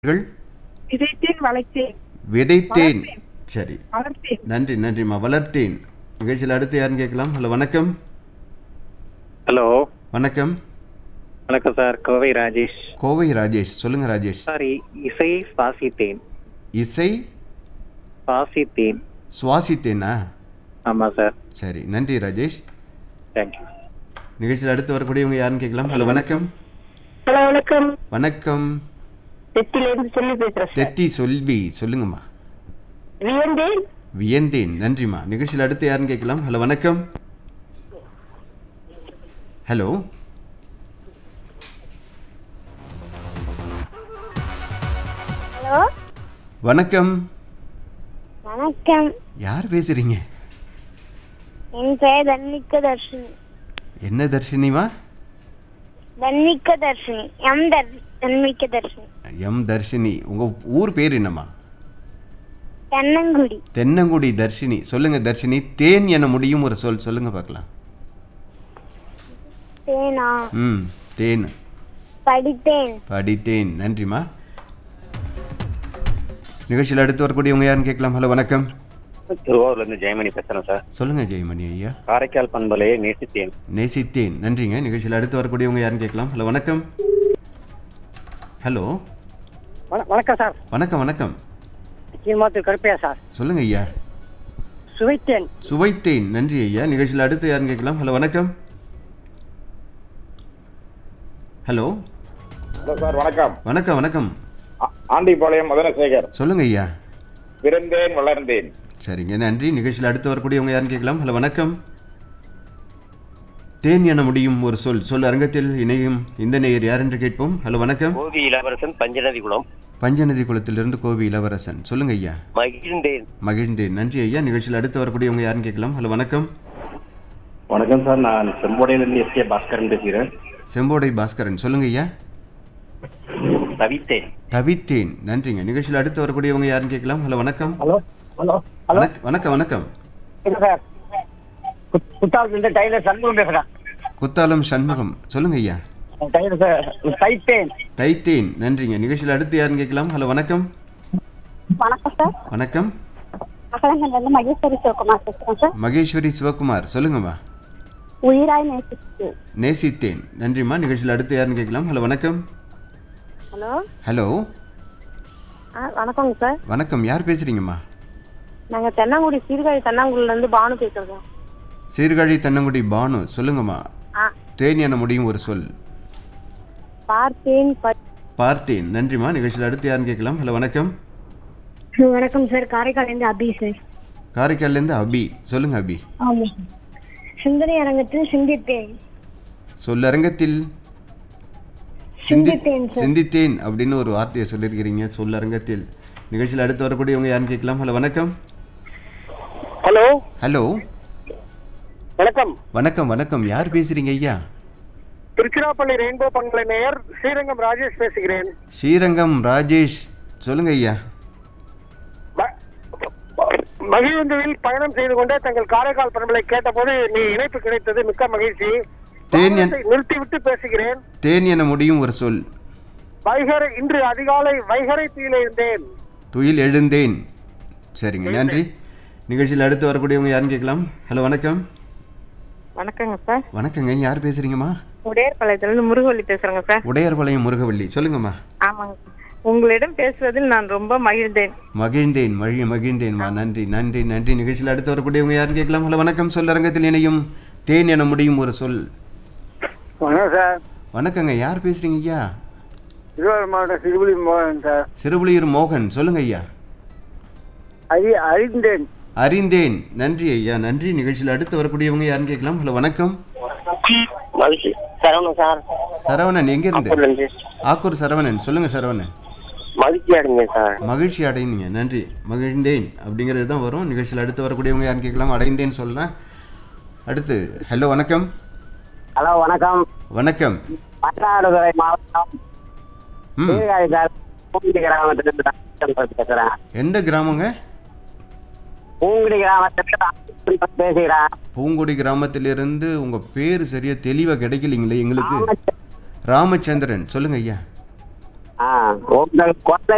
கள் விதைத்தேன் வளைத்தேன் விதைத்தேன் வளர்த்தேன். சரி வளர்த்தேன் நன்றி நன்றிம்மா வளர்த்தேன் நிகழ்ச்சியில் அடுத்து யாருன்னு கேட்கலாம் ஹலோ வணக்கம் ஹலோ வணக்கம் வணக்கம் சார் கோவை ராஜேஷ் கோவை ராஜேஷ் சொல்லுங்க ராஜேஷ் சார் இ- இசை சுவாசித்தேன் இசை சுவாசித்தேன் சுவாசித்தேனா ஆமா சார் சரி நன்றி ராஜேஷ் தேங்க்யூ நிகழ்ச்சியில் அடுத்து வரக்கூடியவங்க யாருன்னு கேட்கலாம் ஹலோ வணக்கம் ஹலோ வணக்கம் வணக்கம் தெத்தில இருந்து சொல்லி பேசுறேன் சார் தெத்தி சொல்வி சொல்லுங்கம்மா வியந்தேன் வியந்தேன் நன்றிம்மா நிகழ்ச்சியில் அடுத்து யாருன்னு கேட்கலாம் ஹலோ வணக்கம் ஹலோ ஹலோ வணக்கம் வணக்கம் யார் பேசுறீங்க என் பெயர் தன்மிக்க தர்ஷினி என்ன தர்ஷினிமா தன்மிக்க தர்ஷினி எம் தர் தன்மிக்க தர்ஷினி எம் தர்ஷினி உங்க ஊர் பேர் என்னம்மா தென்னங்குடி தென்னங்குடி தர்ஷினி சொல்லுங்க தர்ஷினி தேன் என முடியும் ஒரு சொல் சொல்லுங்க பார்க்கலாம் தேனா ம் தேன் படித்தேன் படித்தேன் நன்றிம்மா நிகழ்ச்சியில் அடுத்து வரக்கூடியவங்க யாருன்னு கேட்கலாம் ஹலோ வணக்கம் திருவாரூர்ல இருந்து ஜெயமணி பேசுறேன் சார் சொல்லுங்க ஜெயமணி ஐயா காரைக்கால் பண்பலையை நேசித்தேன் நேசித்தேன் நன்றிங்க நிகழ்ச்சியில் அடுத்து வரக்கூடியவங்க யாருன்னு கேட்கலாம் ஹலோ வணக்கம் ஹலோ வணக்கம் சார் வணக்கம் வணக்கம் கீழ்மாத்தூர் கருப்பையா சார் சொல்லுங்க ஐயா சுவைத்தேன் சுவைத்தேன் நன்றி ஐயா நிகழ்ச்சியில் அடுத்து யாருன்னு கேட்கலாம் ஹலோ வணக்கம் ஹலோ ஹலோ சார் வணக்கம் வணக்கம் வணக்கம் ஆ- ஆண்டிபாளையம் மதனசேகர் சொல்லுங்க ஐயா பிறந்தேன் வளர்ந்தேன் சரிங்க நன்றி நிகழ்ச்சியில் அடுத்து வரக்கூடியவங்க யாருன்னு கேட்கலாம் ஹலோ வணக்கம் தேன் என முடியும் ஒரு சொல் சொல் அரங்கத்தில் இணையும் இந்த நேயர் யார் என்று கேட்போம் ஹலோ வணக்கம் கோவி இளவரசன் பஞ்சநதி குளம் பஞ்சநதி குளத்திலிருந்து கோவி இளவரசன் சொல்லுங்க ஐயா மகிழ்ந்தேன் மகிழ்ந்தேன் நன்றி ஐயா நிகழ்ச்சியில் அடுத்து வரக்கூடியவங்க யாருன்னு கேட்கலாம் ஹலோ வணக்கம் வணக்கம் சார் நான் செம்போடையிலிருந்து எஸ் கே பாஸ்கரன் பேசுகிறேன் செம்போடை பாஸ்கரன் சொல்லுங்க ஐயா தவித்தேன் தவித்தேன் நன்றிங்க நிகழ்ச்சியில் அடுத்து வரக்கூடியவங்க யாருன்னு கேட்கலாம் ஹலோ வணக்கம் ஹலோ ஹலோ ஹலோ வணக்- வணக்கம் வணக்கம் சார் குத்- குத்தாலத்துல இருந்து டைலர் சண்முகம் பேசுறேன் குத்தாலம் சண்முகம் சொல்லுங்க ஐயா டைலர் சார் தைத்தேன் தைத்தேன் நன்றிங்க நிகழ்ச்சியில் அடுத்து யாருன்னு கேட்கலாம் ஹலோ வணக்கம் வணக்கம் சார் வணக்கம் அகலங்கள்ல இருந்து மகேஸ்வரி சிவகுமார் பேசுறேன் சார் மகேஸ்வரி சிவகுமார் சொல்லுங்கம்மா உயிராய் நேசித்து நேசித்தேன் நன்றிம்மா நிகழ்ச்சியில் அடுத்து யாருன்னு கேட்கலாம் ஹலோ வணக்கம் ஹலோ ஹலோ ஆ வணக்கங்க சார் வணக்கம் யார் பேசுறீங்கம்மா நாங்க தென்னாங்குடி சீர்காழி தென்னாங்குடில இருந்து பானு பேசுறோம் சீர்காழி தென்னங்குடி பானு சொல்லுங்கம்மா ஆ தேன் என முடியும் ஒரு சொல் பார்த்தேன் பார்த்தேன் நன்றிம்மா நிகழ்ச்சியில் அடுத்து யாருன்னு கேட்கலாம் ஹலோ வணக்கம் வணக்கம் சார் காரைக்கால் இருந்து அபி சார் காரைக்கால்லேருந்து அபி சொல்லுங்க அபி ஆமா சிந்தனை அரங்கத்தில் சிந்தித்தேன் சொல்லரங்கத்தில் சிந்தி சிந்தித்தேன் சார் சிந்தித்தேன் அப்படின்னு ஒரு வார்த்தையை சொல்லியிருக்கிறீங்க சொல்லரங்கத்தில் நிகழ்ச்சியில் அடுத்து வரக்கூடியவங்க யாருன்னு கேட்கலாம் ஹலோ வணக்கம் ஹலோ ஹலோ வணக்கம் வணக்கம் வணக்கம் யார் பேசுறீங்க ஐயா திருச்சிராப்பள்ளி ரெயின்போ பண்பலை மேயர் ஸ்ரீரங்கம் ராஜேஷ் பேசுகிறேன் ஸ்ரீரங்கம் ராஜேஷ் சொல்லுங்க ஐயா ம- மகிழுந்துவில் பயணம் செய்து கொண்டே தங்கள் காரைக்கால் பண்பலை கேட்டபோது நீ இணைப்பு கிடைத்தது மிக்க மகிழ்ச்சி தேன் என்- வாகனத்தை நிறுத்திவிட்டு பேசுகிறேன் தேன் என முடியும் ஒரு சொல் வைகரை இன்று அதிகாலை வைகரை தீயில இருந்தேன் துயில் எழுந்தேன் சரிங்க நன்றி நிகழ்ச்சியில் அடுத்து வரக்கூடியவங்க யாருன்னு கேட்கலாம் ஹலோ வணக்கம் வணக்கங்க சார் வணக்கங்க யார் பேசுறீங்கம்மா உடையார்பாளையத்துல இருந்து முருகவள்ளி பேசுறேங்க சார் உடையார்பாளையம் முருகவள்ளி சொல்லுங்கம்மா ஆமாங்க உங்களிடம் பேசுவதில் நான் ரொம்ப மகிழ்ந்தேன் மகிழ்ந்தேன் மழி மகிழ்ந்தேன்மா நன்றி நன்றி நன்றி நிகழ்ச்சியில் அடுத்து வரக்கூடியவங்க யாருன்னு கேட்கலாம் ஹலோ வணக்கம் சொல்லரங்கத்தில் இணையும் தேன் என முடியும் ஒரு சொல் வணக்கம் சார் வணக்கங்க யார் பேசுறீங்க ஐயா திருவாரூர் மாவட்டம் சிறுபுலி மோகன் சார் சிறுபுலியூர் மோகன் சொல்லுங்க ஐயா அறி அறிந்தேன் அறிந்தேன் நன்றி ஐயா நன்றி நிகழ்ச்சியில் அடுத்து வரக்கூடியவங்க யாருன்னு கேட்கலாம் ஹலோ வணக்கம் மகிழ்ச்சி சரவணன் சார் சரவணன் எங்க இருந்து இருந்து ஆக்கூர் சரவணன் சொல்லுங்க சரவணன் மகிழ்ச்சி அடைஞ்சேன் சார் மகிழ்ச்சி அடைந்தீங்க நன்றி மகிழ்ந்தேன் அப்படிங்கிறது தான் வரும் நிகழ்ச்சியில் அடுத்து வரக்கூடியவங்க யாருன்னு கேட்கலாம் அடைந்தேன் சொல்லலாம் அடுத்து ஹலோ வணக்கம் ஹலோ வணக்கம் வணக்கம் மயிலாடுதுறை மாவட்டம் ம் சீர்காழி சார் பூங்குடி கிராமத்திலிருந்து ராமச்சந்திரன் பேசுறேன் எந்த கிராமங்க பூங்குடி கிராமத்திலிருந்து ராமச்சந்திரன் பேசுகிறேன் பூங்குடி கிராமத்திலிருந்து உங்கள் பேர் சரியா தெளிவாக கிடைக்கலீங்களே எங்களுக்கு ராமச்சந்திரன் சொல்லுங்க ஐயா ஆ உங்கள் கொள்ளை